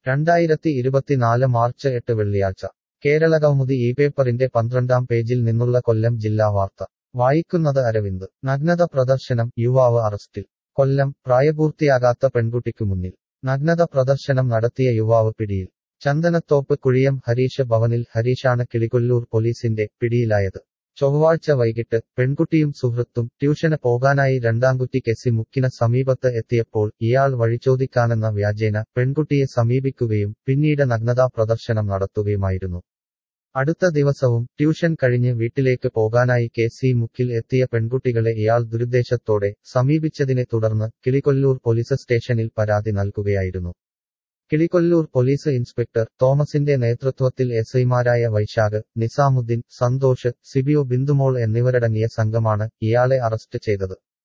രണ്ടായിരത്തി ഇരുപത്തിനാല് മാർച്ച് എട്ട് വെള്ളിയാഴ്ച കേരളകൗമുദി ഈ പേപ്പറിന്റെ പന്ത്രണ്ടാം പേജിൽ നിന്നുള്ള കൊല്ലം ജില്ലാ വാർത്ത വായിക്കുന്നത് അരവിന്ദ് നഗ്നത പ്രദർശനം യുവാവ് അറസ്റ്റിൽ കൊല്ലം പ്രായപൂർത്തിയാകാത്ത പെൺകുട്ടിക്കു മുന്നിൽ നഗ്നത പ്രദർശനം നടത്തിയ യുവാവ് പിടിയിൽ ചന്ദനത്തോപ്പ് കുഴിയം ഹരീഷ് ഭവനിൽ ഹരീഷാണ് കിളികൊല്ലൂർ പോലീസിന്റെ പിടിയിലായത് ചൊവ്വാഴ്ച വൈകിട്ട് പെൺകുട്ടിയും സുഹൃത്തും ട്യൂഷന് പോകാനായി രണ്ടാംകുറ്റി കെസി മുക്കിന് സമീപത്ത് എത്തിയപ്പോൾ ഇയാൾ വഴിചോദിക്കാനെന്ന വ്യാജേന പെൺകുട്ടിയെ സമീപിക്കുകയും പിന്നീട് നഗ്നതാ പ്രദർശനം നടത്തുകയുമായിരുന്നു അടുത്ത ദിവസവും ട്യൂഷൻ കഴിഞ്ഞ് വീട്ടിലേക്ക് പോകാനായി കെ സി മുക്കിൽ എത്തിയ പെൺകുട്ടികളെ ഇയാൾ ദുരുദ്ദേശത്തോടെ സമീപിച്ചതിനെ തുടർന്ന് കിളികൊല്ലൂർ പോലീസ് സ്റ്റേഷനിൽ പരാതി നൽകുകയായിരുന്നു കിളികൊല്ലൂർ പോലീസ് ഇൻസ്പെക്ടർ തോമസിന്റെ നേതൃത്വത്തിൽ എസ് ഐമാരായ വൈശാഖ് നിസാമുദ്ദീൻ സന്തോഷ് സിബിയോ ബിന്ദുമോൾ എന്നിവരടങ്ങിയ സംഘമാണ് ഇയാളെ അറസ്റ്റ് ചെയ്തത്